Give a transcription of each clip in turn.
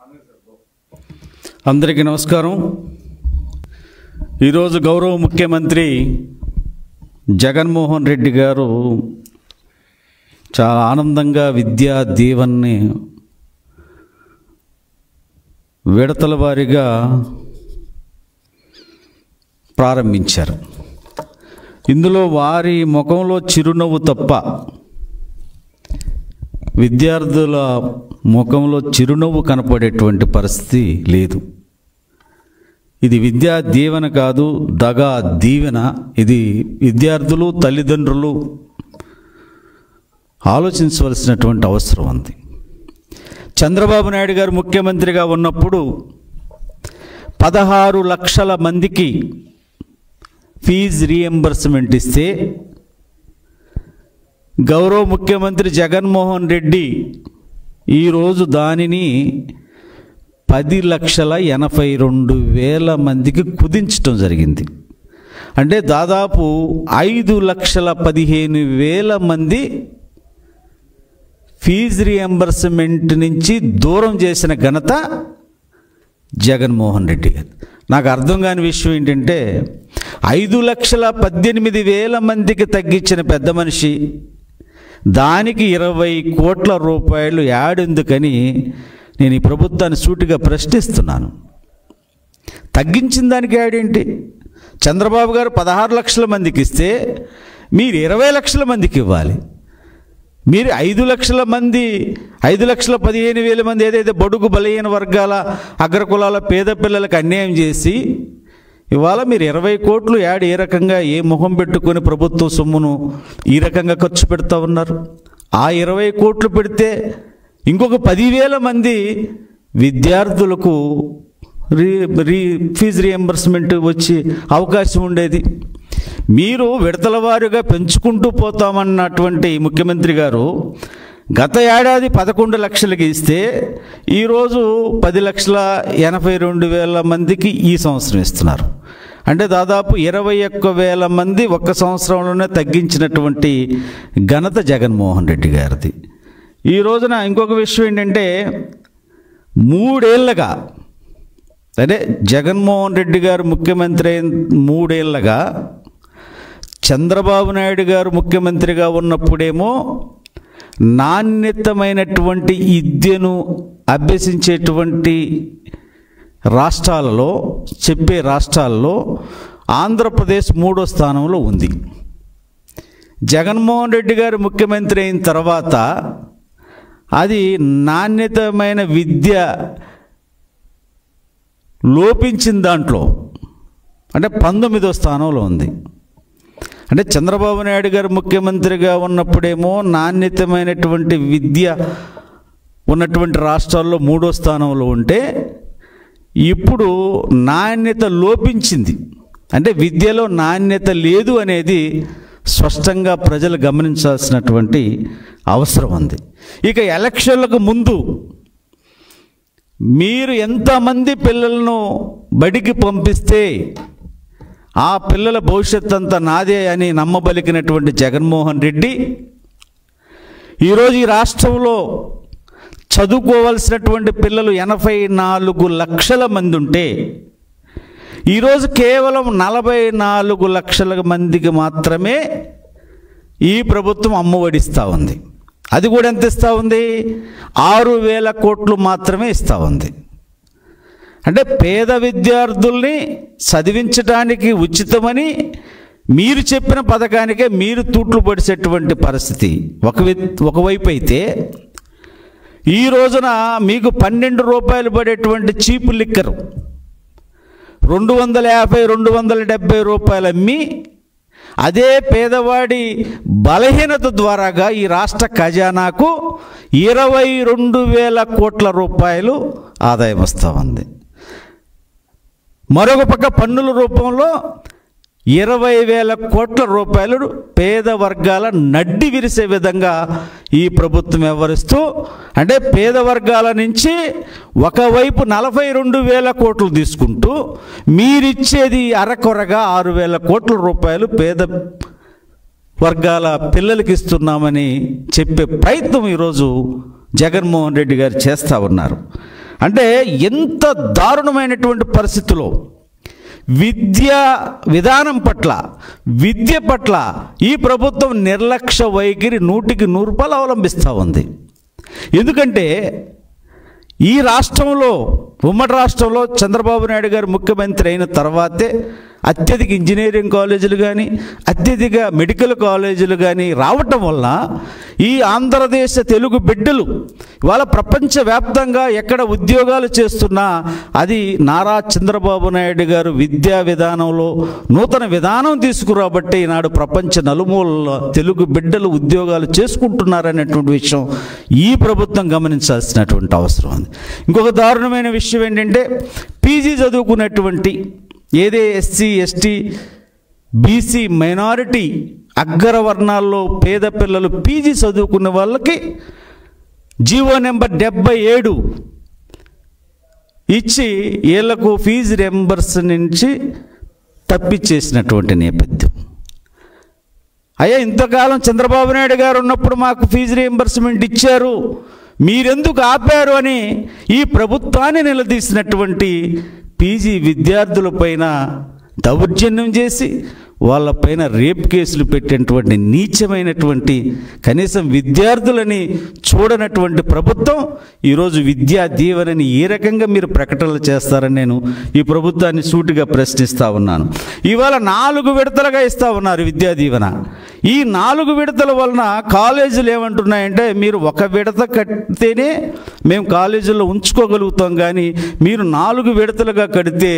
అందరికీ నమస్కారం ఈరోజు గౌరవ ముఖ్యమంత్రి జగన్మోహన్ రెడ్డి గారు చాలా ఆనందంగా విద్యా దీవెన్ని విడతల వారీగా ప్రారంభించారు ఇందులో వారి ముఖంలో చిరునవ్వు తప్ప విద్యార్థుల ముఖంలో చిరునవ్వు కనపడేటువంటి పరిస్థితి లేదు ఇది విద్యా దీవెన కాదు దగా దీవెన ఇది విద్యార్థులు తల్లిదండ్రులు ఆలోచించవలసినటువంటి అవసరం ఉంది చంద్రబాబు నాయుడు గారు ముఖ్యమంత్రిగా ఉన్నప్పుడు పదహారు లక్షల మందికి ఫీజు రీఎంబర్స్మెంట్ ఇస్తే గౌరవ ముఖ్యమంత్రి జగన్మోహన్ రెడ్డి ఈరోజు దానిని పది లక్షల ఎనభై రెండు వేల మందికి కుదించడం జరిగింది అంటే దాదాపు ఐదు లక్షల పదిహేను వేల మంది ఫీజు రియంబర్స్మెంట్ నుంచి దూరం చేసిన ఘనత జగన్మోహన్ రెడ్డి గారు నాకు అర్థం కాని విషయం ఏంటంటే ఐదు లక్షల పద్దెనిమిది వేల మందికి తగ్గించిన పెద్ద మనిషి దానికి ఇరవై కోట్ల రూపాయలు యాడెందుకని నేను ఈ ప్రభుత్వాన్ని సూటిగా ప్రశ్నిస్తున్నాను తగ్గించిన దానికి యాడేంటి చంద్రబాబు గారు పదహారు లక్షల మందికి ఇస్తే మీరు ఇరవై లక్షల మందికి ఇవ్వాలి మీరు ఐదు లక్షల మంది ఐదు లక్షల పదిహేను వేల మంది ఏదైతే బడుగు బలహీన వర్గాల అగ్రకులాల పేద పిల్లలకు అన్యాయం చేసి ఇవాళ మీరు ఇరవై కోట్లు యాడ్ ఏ రకంగా ఏ మొహం పెట్టుకొని ప్రభుత్వ సొమ్మును ఈ రకంగా ఖర్చు పెడతా ఉన్నారు ఆ ఇరవై కోట్లు పెడితే ఇంకొక పదివేల మంది విద్యార్థులకు రీ రీ ఫీజు రియంబర్స్మెంట్ వచ్చి అవకాశం ఉండేది మీరు విడతల వారుగా పెంచుకుంటూ పోతామన్నటువంటి ముఖ్యమంత్రి గారు గత ఏడాది పదకొండు లక్షలకి ఇస్తే ఈరోజు పది లక్షల ఎనభై రెండు వేల మందికి ఈ సంవత్సరం ఇస్తున్నారు అంటే దాదాపు ఇరవై ఒక్క వేల మంది ఒక్క సంవత్సరంలోనే తగ్గించినటువంటి ఘనత జగన్మోహన్ రెడ్డి గారిది ఈ రోజున ఇంకొక విషయం ఏంటంటే మూడేళ్లగా అదే జగన్మోహన్ రెడ్డి గారు ముఖ్యమంత్రి అయిన మూడేళ్లగా చంద్రబాబు నాయుడు గారు ముఖ్యమంత్రిగా ఉన్నప్పుడేమో నాణ్యతమైనటువంటి విద్యను అభ్యసించేటువంటి రాష్ట్రాలలో చెప్పే రాష్ట్రాల్లో ఆంధ్రప్రదేశ్ మూడో స్థానంలో ఉంది జగన్మోహన్ రెడ్డి గారు ముఖ్యమంత్రి అయిన తర్వాత అది నాణ్యతమైన విద్య లోపించిన దాంట్లో అంటే పంతొమ్మిదో స్థానంలో ఉంది అంటే చంద్రబాబు నాయుడు గారు ముఖ్యమంత్రిగా ఉన్నప్పుడేమో నాణ్యతమైనటువంటి విద్య ఉన్నటువంటి రాష్ట్రాల్లో మూడో స్థానంలో ఉంటే ఇప్పుడు నాణ్యత లోపించింది అంటే విద్యలో నాణ్యత లేదు అనేది స్పష్టంగా ప్రజలు గమనించాల్సినటువంటి అవసరం ఉంది ఇక ఎలక్షన్లకు ముందు మీరు ఎంతమంది పిల్లలను బడికి పంపిస్తే ఆ పిల్లల భవిష్యత్ అంతా నాదే అని నమ్మబలికినటువంటి జగన్మోహన్ రెడ్డి ఈరోజు ఈ రాష్ట్రంలో చదువుకోవలసినటువంటి పిల్లలు ఎనభై నాలుగు లక్షల మంది ఉంటే ఈరోజు కేవలం నలభై నాలుగు లక్షల మందికి మాత్రమే ఈ ప్రభుత్వం అమ్మఒడిస్తూ ఉంది అది కూడా ఎంత ఇస్తూ ఉంది ఆరు వేల కోట్లు మాత్రమే ఇస్తూ ఉంది అంటే పేద విద్యార్థుల్ని చదివించడానికి ఉచితమని మీరు చెప్పిన పథకానికే మీరు తూట్లు పడిసేటువంటి పరిస్థితి ఒక ఒకవైపు అయితే ఈ రోజున మీకు పన్నెండు రూపాయలు పడేటువంటి చీపు లిక్కరు రెండు వందల యాభై రెండు వందల డెబ్బై రూపాయలు అమ్మి అదే పేదవాడి బలహీనత ద్వారాగా ఈ రాష్ట్ర ఖజానాకు ఇరవై రెండు వేల కోట్ల రూపాయలు ఆదాయం వస్తూ ఉంది మరొక పక్క పన్నుల రూపంలో ఇరవై వేల కోట్ల రూపాయలు పేద వర్గాల నడ్డి విరిసే విధంగా ఈ ప్రభుత్వం వ్యవహరిస్తూ అంటే పేద వర్గాల నుంచి ఒకవైపు నలభై రెండు వేల కోట్లు తీసుకుంటూ మీరిచ్చేది అరకొరగా ఆరు వేల కోట్ల రూపాయలు పేద వర్గాల పిల్లలకి ఇస్తున్నామని చెప్పే ప్రయత్నం ఈరోజు జగన్మోహన్ రెడ్డి గారు చేస్తూ ఉన్నారు అంటే ఎంత దారుణమైనటువంటి పరిస్థితిలో విద్యా విధానం పట్ల విద్య పట్ల ఈ ప్రభుత్వం నిర్లక్ష్య వైఖరి నూటికి నూరు రూపాయలు అవలంబిస్తూ ఉంది ఎందుకంటే ఈ రాష్ట్రంలో ఉమ్మడి రాష్ట్రంలో చంద్రబాబు నాయుడు గారు ముఖ్యమంత్రి అయిన తర్వాతే అత్యధిక ఇంజనీరింగ్ కాలేజీలు కానీ అత్యధిక మెడికల్ కాలేజీలు కానీ రావటం వల్ల ఈ ఆంధ్రదేశ తెలుగు బిడ్డలు ఇవాళ ప్రపంచవ్యాప్తంగా ఎక్కడ ఉద్యోగాలు చేస్తున్నా అది నారా చంద్రబాబు నాయుడు గారు విద్యా విధానంలో నూతన విధానం తీసుకురాబట్టి ఈనాడు ప్రపంచ నలుమూలలో తెలుగు బిడ్డలు ఉద్యోగాలు చేసుకుంటున్నారనేటువంటి విషయం ఈ ప్రభుత్వం గమనించాల్సినటువంటి అవసరం ఉంది ఇంకొక దారుణమైన విషయం ఏంటంటే పీజీ చదువుకున్నటువంటి ఏదే ఎస్సీ ఎస్టీ బీసీ మైనారిటీ అగ్రవర్ణాల్లో పేద పిల్లలు పీజీ చదువుకున్న వాళ్ళకి జీవో నెంబర్ డెబ్బై ఏడు ఇచ్చి వీళ్లకు ఫీజు రెంబర్స్ నుంచి తప్పిచ్చేసినటువంటి నేపథ్యం అయ్యా ఇంతకాలం చంద్రబాబు నాయుడు గారు ఉన్నప్పుడు మాకు ఫీజు రియంబర్స్మెంట్ ఇచ్చారు మీరెందుకు ఆపారు అని ఈ ప్రభుత్వాన్ని నిలదీసినటువంటి పీజీ విద్యార్థులపైన దౌర్జన్యం చేసి వాళ్ళపైన రేప్ కేసులు పెట్టినటువంటి నీచమైనటువంటి కనీసం విద్యార్థులని చూడనటువంటి ప్రభుత్వం ఈరోజు విద్యా దీవెనని ఏ రకంగా మీరు ప్రకటనలు చేస్తారని నేను ఈ ప్రభుత్వాన్ని సూటిగా ప్రశ్నిస్తూ ఉన్నాను ఇవాళ నాలుగు విడతలుగా ఇస్తూ ఉన్నారు విద్యా దీవెన ఈ నాలుగు విడతల వలన కాలేజీలు ఏమంటున్నాయంటే మీరు ఒక విడత కడితేనే మేము కాలేజీల్లో ఉంచుకోగలుగుతాం కానీ మీరు నాలుగు విడతలుగా కడితే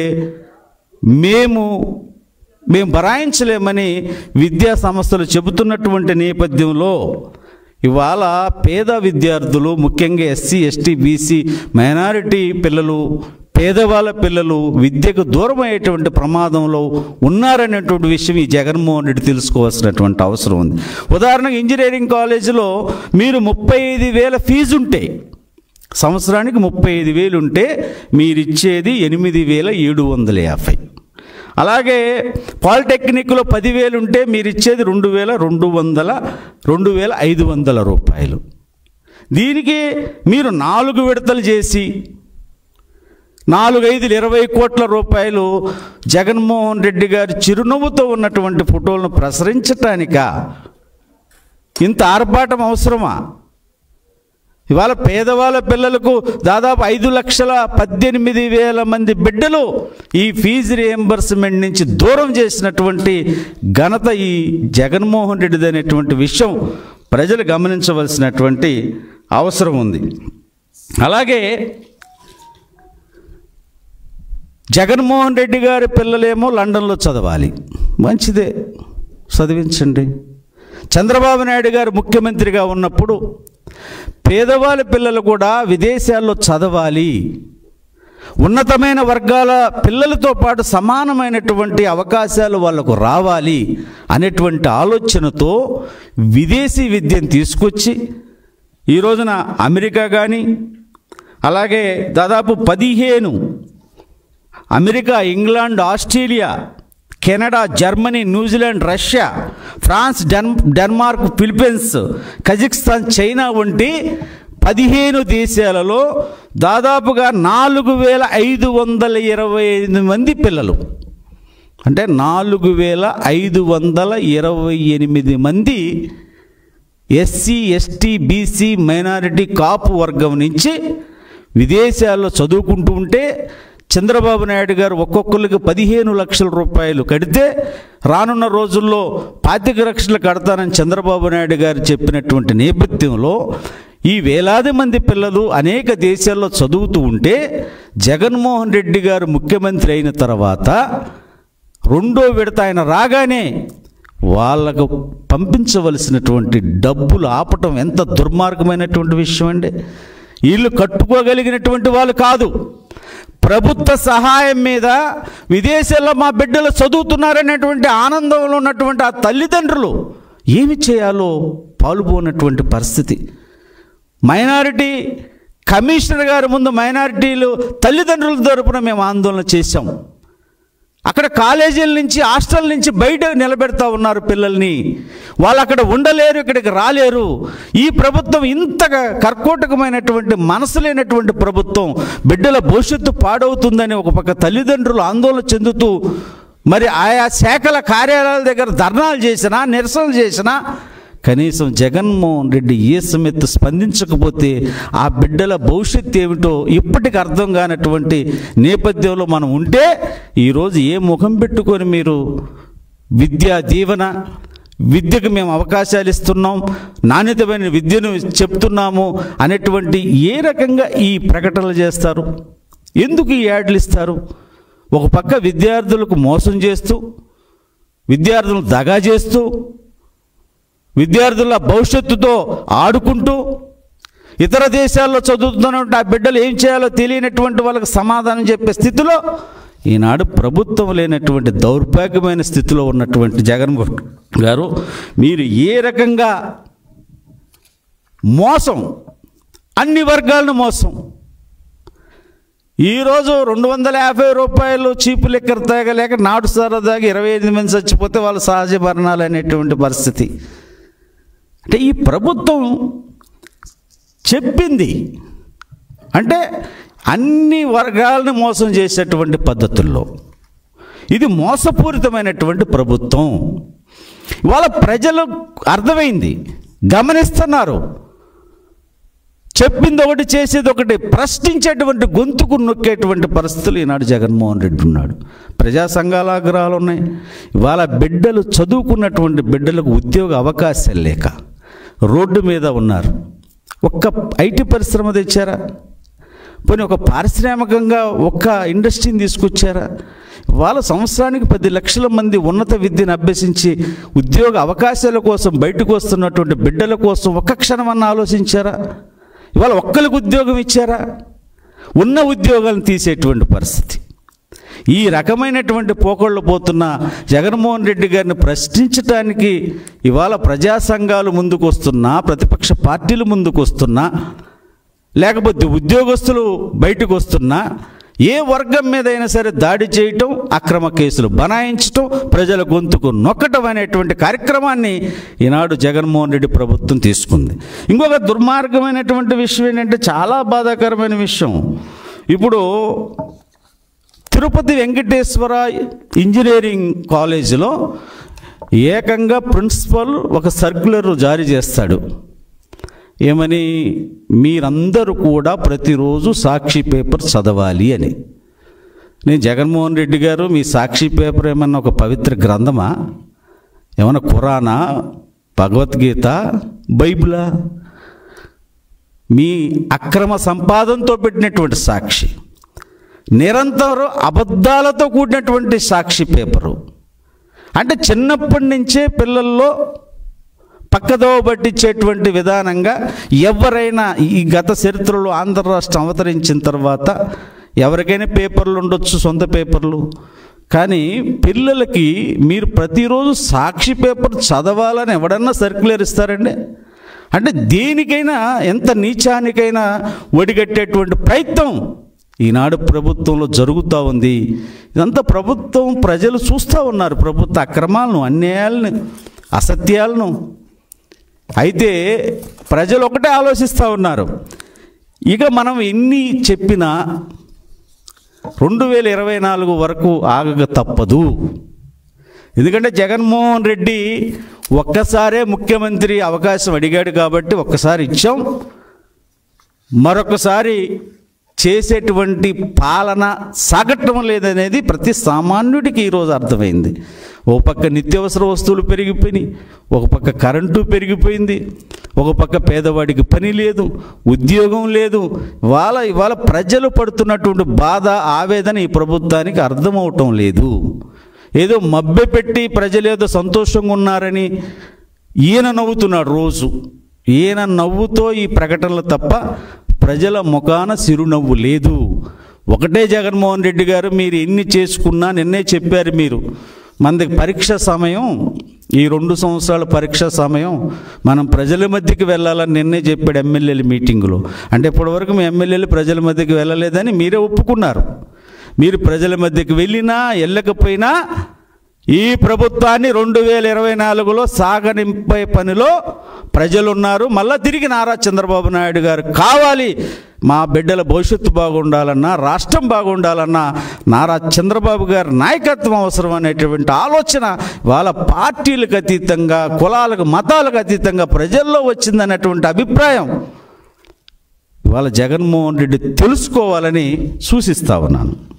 మేము మేము భరాయించలేమని విద్యా సంస్థలు చెబుతున్నటువంటి నేపథ్యంలో ఇవాళ పేద విద్యార్థులు ముఖ్యంగా ఎస్సీ ఎస్టీ బీసీ మైనారిటీ పిల్లలు పేదవాళ్ళ పిల్లలు విద్యకు దూరం అయ్యేటువంటి ప్రమాదంలో ఉన్నారనేటువంటి విషయం ఈ జగన్మోహన్ రెడ్డి తెలుసుకోవాల్సినటువంటి అవసరం ఉంది ఉదాహరణకు ఇంజనీరింగ్ కాలేజీలో మీరు ముప్పై ఐదు వేల ఫీజు ఉంటే సంవత్సరానికి ముప్పై ఐదు వేలు ఉంటే మీరు ఇచ్చేది ఎనిమిది వేల ఏడు వందల యాభై అలాగే పాలిటెక్నిక్లో పదివేలు ఉంటే మీరు ఇచ్చేది రెండు వేల రెండు వందల రెండు వేల ఐదు వందల రూపాయలు దీనికి మీరు నాలుగు విడతలు చేసి నాలుగైదులు ఇరవై కోట్ల రూపాయలు జగన్మోహన్ రెడ్డి గారు చిరునవ్వుతో ఉన్నటువంటి ఫోటోలను ప్రసరించటానిక ఇంత ఆర్భాటం అవసరమా ఇవాళ పేదవాళ్ళ పిల్లలకు దాదాపు ఐదు లక్షల పద్దెనిమిది వేల మంది బిడ్డలు ఈ ఫీజు రియంబర్స్మెంట్ నుంచి దూరం చేసినటువంటి ఘనత ఈ జగన్మోహన్ రెడ్డిది అనేటువంటి విషయం ప్రజలు గమనించవలసినటువంటి అవసరం ఉంది అలాగే జగన్మోహన్ రెడ్డి గారి పిల్లలేమో లండన్లో చదవాలి మంచిదే చదివించండి చంద్రబాబు నాయుడు గారు ముఖ్యమంత్రిగా ఉన్నప్పుడు పేదవాళ్ళ పిల్లలు కూడా విదేశాల్లో చదవాలి ఉన్నతమైన వర్గాల పిల్లలతో పాటు సమానమైనటువంటి అవకాశాలు వాళ్ళకు రావాలి అనేటువంటి ఆలోచనతో విదేశీ విద్యను తీసుకొచ్చి ఈ రోజున అమెరికా కానీ అలాగే దాదాపు పదిహేను America England Australia Canada Germany New Zealand Russia France Den Denmark Philippines Kazakhstan China వంటి పదిహేను దేశాలలో దాదాపుగా నాలుగు వేల ఐదు వందల ఇరవై ఐదు మంది పిల్లలు అంటే నాలుగు వేల ఐదు వందల ఇరవై ఎనిమిది మంది SC ST BC minority Kapu వర్గం నుంచి విదేశాల్లో చదువుకుంటూ ఉంటే చంద్రబాబు నాయుడు గారు ఒక్కొక్కరికి పదిహేను లక్షల రూపాయలు కడితే రానున్న రోజుల్లో పాతిక లక్షలు కడతానని చంద్రబాబు నాయుడు గారు చెప్పినటువంటి నేపథ్యంలో ఈ వేలాది మంది పిల్లలు అనేక దేశాల్లో చదువుతూ ఉంటే జగన్మోహన్ రెడ్డి గారు ముఖ్యమంత్రి అయిన తర్వాత రెండో విడత ఆయన రాగానే వాళ్ళకు పంపించవలసినటువంటి డబ్బులు ఆపటం ఎంత దుర్మార్గమైనటువంటి విషయం అండి వీళ్ళు కట్టుకోగలిగినటువంటి వాళ్ళు కాదు ప్రభుత్వ సహాయం మీద విదేశాల్లో మా బిడ్డలు చదువుతున్నారనేటువంటి ఆనందంలో ఉన్నటువంటి ఆ తల్లిదండ్రులు ఏమి చేయాలో పాల్గొన్నటువంటి పరిస్థితి మైనారిటీ కమిషనర్ గారి ముందు మైనారిటీలు తల్లిదండ్రుల తరపున మేము ఆందోళన చేశాం అక్కడ కాలేజీల నుంచి హాస్టల్ నుంచి బయట నిలబెడతా ఉన్నారు పిల్లల్ని వాళ్ళు అక్కడ ఉండలేరు ఇక్కడికి రాలేరు ఈ ప్రభుత్వం ఇంతగా కర్కోటకమైనటువంటి మనసు లేనటువంటి ప్రభుత్వం బిడ్డల భవిష్యత్తు పాడవుతుందని ఒక పక్క తల్లిదండ్రులు ఆందోళన చెందుతూ మరి ఆయా శాఖల కార్యాలయాల దగ్గర ధర్నాలు చేసినా నిరసనలు చేసినా కనీసం జగన్మోహన్ రెడ్డి ఏ సమెత్తు స్పందించకపోతే ఆ బిడ్డల భవిష్యత్తు ఏమిటో ఇప్పటికి అర్థం కానటువంటి నేపథ్యంలో మనం ఉంటే ఈరోజు ఏ ముఖం పెట్టుకొని మీరు విద్యా దీవెన విద్యకు మేము అవకాశాలు ఇస్తున్నాం నాణ్యతమైన విద్యను చెప్తున్నాము అనేటువంటి ఏ రకంగా ఈ ప్రకటనలు చేస్తారు ఎందుకు ఈ యాడ్లు ఇస్తారు ఒక పక్క విద్యార్థులకు మోసం చేస్తూ విద్యార్థులను దగా చేస్తూ విద్యార్థుల భవిష్యత్తుతో ఆడుకుంటూ ఇతర దేశాల్లో చదువుతున్నటువంటి ఆ బిడ్డలు ఏం చేయాలో తెలియనటువంటి వాళ్ళకి సమాధానం చెప్పే స్థితిలో ఈనాడు ప్రభుత్వం లేనటువంటి దౌర్భాగ్యమైన స్థితిలో ఉన్నటువంటి జగన్మోహన్ గారు మీరు ఏ రకంగా మోసం అన్ని వర్గాలను మోసం ఈరోజు రెండు వందల యాభై రూపాయలు చీపు లెక్కర తాగలేక నాటు సరదాగా ఇరవై ఐదు మంది చచ్చిపోతే వాళ్ళు సహజ మరణాలు అనేటువంటి పరిస్థితి అంటే ఈ ప్రభుత్వం చెప్పింది అంటే అన్ని వర్గాలను మోసం చేసేటువంటి పద్ధతుల్లో ఇది మోసపూరితమైనటువంటి ప్రభుత్వం ఇవాళ ప్రజలు అర్థమైంది గమనిస్తున్నారు చెప్పింది ఒకటి చేసేది ఒకటి ప్రశ్నించేటువంటి గొంతుకు నొక్కేటువంటి పరిస్థితులు ఈనాడు జగన్మోహన్ రెడ్డి ఉన్నాడు ప్రజా సంఘాల ఆగ్రహాలు ఉన్నాయి ఇవాళ బిడ్డలు చదువుకున్నటువంటి బిడ్డలకు ఉద్యోగ అవకాశాలు లేక రోడ్డు మీద ఉన్నారు ఒక్క ఐటీ పరిశ్రమ తెచ్చారా పోనీ ఒక పారిశ్రామికంగా ఒక్క ఇండస్ట్రీని తీసుకొచ్చారా వాళ్ళ సంవత్సరానికి పది లక్షల మంది ఉన్నత విద్యను అభ్యసించి ఉద్యోగ అవకాశాల కోసం బయటకు వస్తున్నటువంటి బిడ్డల కోసం ఒక్క క్షణమన్నా ఆలోచించారా ఇవాళ ఒక్కరికి ఉద్యోగం ఇచ్చారా ఉన్న ఉద్యోగాలను తీసేటువంటి పరిస్థితి ఈ రకమైనటువంటి పోకళ్ళు పోతున్న జగన్మోహన్ రెడ్డి గారిని ప్రశ్నించడానికి ఇవాళ ప్రజా సంఘాలు ముందుకు వస్తున్నా ప్రతిపక్ష పార్టీలు ముందుకు వస్తున్నా లేకపోతే ఉద్యోగస్తులు బయటకు వస్తున్నా ఏ వర్గం మీదైనా సరే దాడి చేయటం అక్రమ కేసులు బనాయించటం ప్రజల గొంతుకు నొక్కటం అనేటువంటి కార్యక్రమాన్ని ఈనాడు జగన్మోహన్ రెడ్డి ప్రభుత్వం తీసుకుంది ఇంకొక దుర్మార్గమైనటువంటి విషయం ఏంటంటే చాలా బాధాకరమైన విషయం ఇప్పుడు తిరుపతి వెంకటేశ్వర ఇంజనీరింగ్ కాలేజీలో ఏకంగా ప్రిన్సిపల్ ఒక సర్క్యులర్ జారీ చేస్తాడు ఏమని మీరందరూ కూడా ప్రతిరోజు సాక్షి పేపర్ చదవాలి అని నేను జగన్మోహన్ రెడ్డి గారు మీ సాక్షి పేపర్ ఏమన్నా ఒక పవిత్ర గ్రంథమా ఏమన్నా ఖురానా భగవద్గీత బైబిలా మీ అక్రమ సంపాదనతో పెట్టినటువంటి సాక్షి నిరంతరం అబద్ధాలతో కూడినటువంటి సాక్షి పేపరు అంటే చిన్నప్పటి నుంచే పిల్లల్లో పక్కదోవ పట్టించేటువంటి విధానంగా ఎవరైనా ఈ గత చరిత్రలో ఆంధ్ర రాష్ట్రం అవతరించిన తర్వాత ఎవరికైనా పేపర్లు ఉండొచ్చు సొంత పేపర్లు కానీ పిల్లలకి మీరు ప్రతిరోజు సాక్షి పేపర్ చదవాలని ఎవడన్నా సర్క్యులర్ ఇస్తారండి అంటే దేనికైనా ఎంత నీచానికైనా ఒడిగట్టేటువంటి ప్రయత్నం ఈనాడు ప్రభుత్వంలో జరుగుతూ ఉంది ఇదంతా ప్రభుత్వం ప్రజలు చూస్తూ ఉన్నారు ప్రభుత్వ అక్రమాలను అన్యాయాలను అసత్యాలను అయితే ప్రజలు ఒకటే ఆలోచిస్తూ ఉన్నారు ఇక మనం ఎన్ని చెప్పినా రెండు వేల ఇరవై నాలుగు వరకు ఆగక తప్పదు ఎందుకంటే జగన్మోహన్ రెడ్డి ఒక్కసారే ముఖ్యమంత్రి అవకాశం అడిగాడు కాబట్టి ఒక్కసారి ఇచ్చాం మరొకసారి చేసేటువంటి పాలన సాగటం లేదనేది ప్రతి సామాన్యుడికి ఈరోజు అర్థమైంది ఒక పక్క నిత్యావసర వస్తువులు పెరిగిపోయినాయి ఒక పక్క కరెంటు పెరిగిపోయింది ఒక పక్క పేదవాడికి పని లేదు ఉద్యోగం లేదు వాళ్ళ ఇవాళ ప్రజలు పడుతున్నటువంటి బాధ ఆవేదన ఈ ప్రభుత్వానికి అర్థమవటం లేదు ఏదో మభ్యపెట్టి ప్రజలు ఏదో సంతోషంగా ఉన్నారని ఈయన నవ్వుతున్నాడు రోజు ఈయన నవ్వుతో ఈ ప్రకటనలు తప్ప ప్రజల ముఖాన చిరునవ్వు లేదు ఒకటే జగన్మోహన్ రెడ్డి గారు మీరు ఎన్ని చేసుకున్నా నిన్నే చెప్పారు మీరు మనది పరీక్ష సమయం ఈ రెండు సంవత్సరాల పరీక్ష సమయం మనం ప్రజల మధ్యకి వెళ్ళాలని నిన్నే చెప్పాడు ఎమ్మెల్యేల మీటింగులో అంటే ఇప్పటివరకు మీ ఎమ్మెల్యేలు ప్రజల మధ్యకి వెళ్ళలేదని మీరే ఒప్పుకున్నారు మీరు ప్రజల మధ్యకి వెళ్ళినా వెళ్ళకపోయినా ఈ ప్రభుత్వాన్ని రెండు వేల ఇరవై నాలుగులో సాగనింపే పనిలో ప్రజలు ఉన్నారు మళ్ళా తిరిగి నారా చంద్రబాబు నాయుడు గారు కావాలి మా బిడ్డల భవిష్యత్తు బాగుండాలన్నా రాష్ట్రం బాగుండాలన్నా నారా చంద్రబాబు గారి నాయకత్వం అవసరం అనేటువంటి ఆలోచన వాళ్ళ పార్టీలకు అతీతంగా కులాలకు మతాలకు అతీతంగా ప్రజల్లో వచ్చిందనేటువంటి అభిప్రాయం ఇవాళ జగన్మోహన్ రెడ్డి తెలుసుకోవాలని సూచిస్తా ఉన్నాను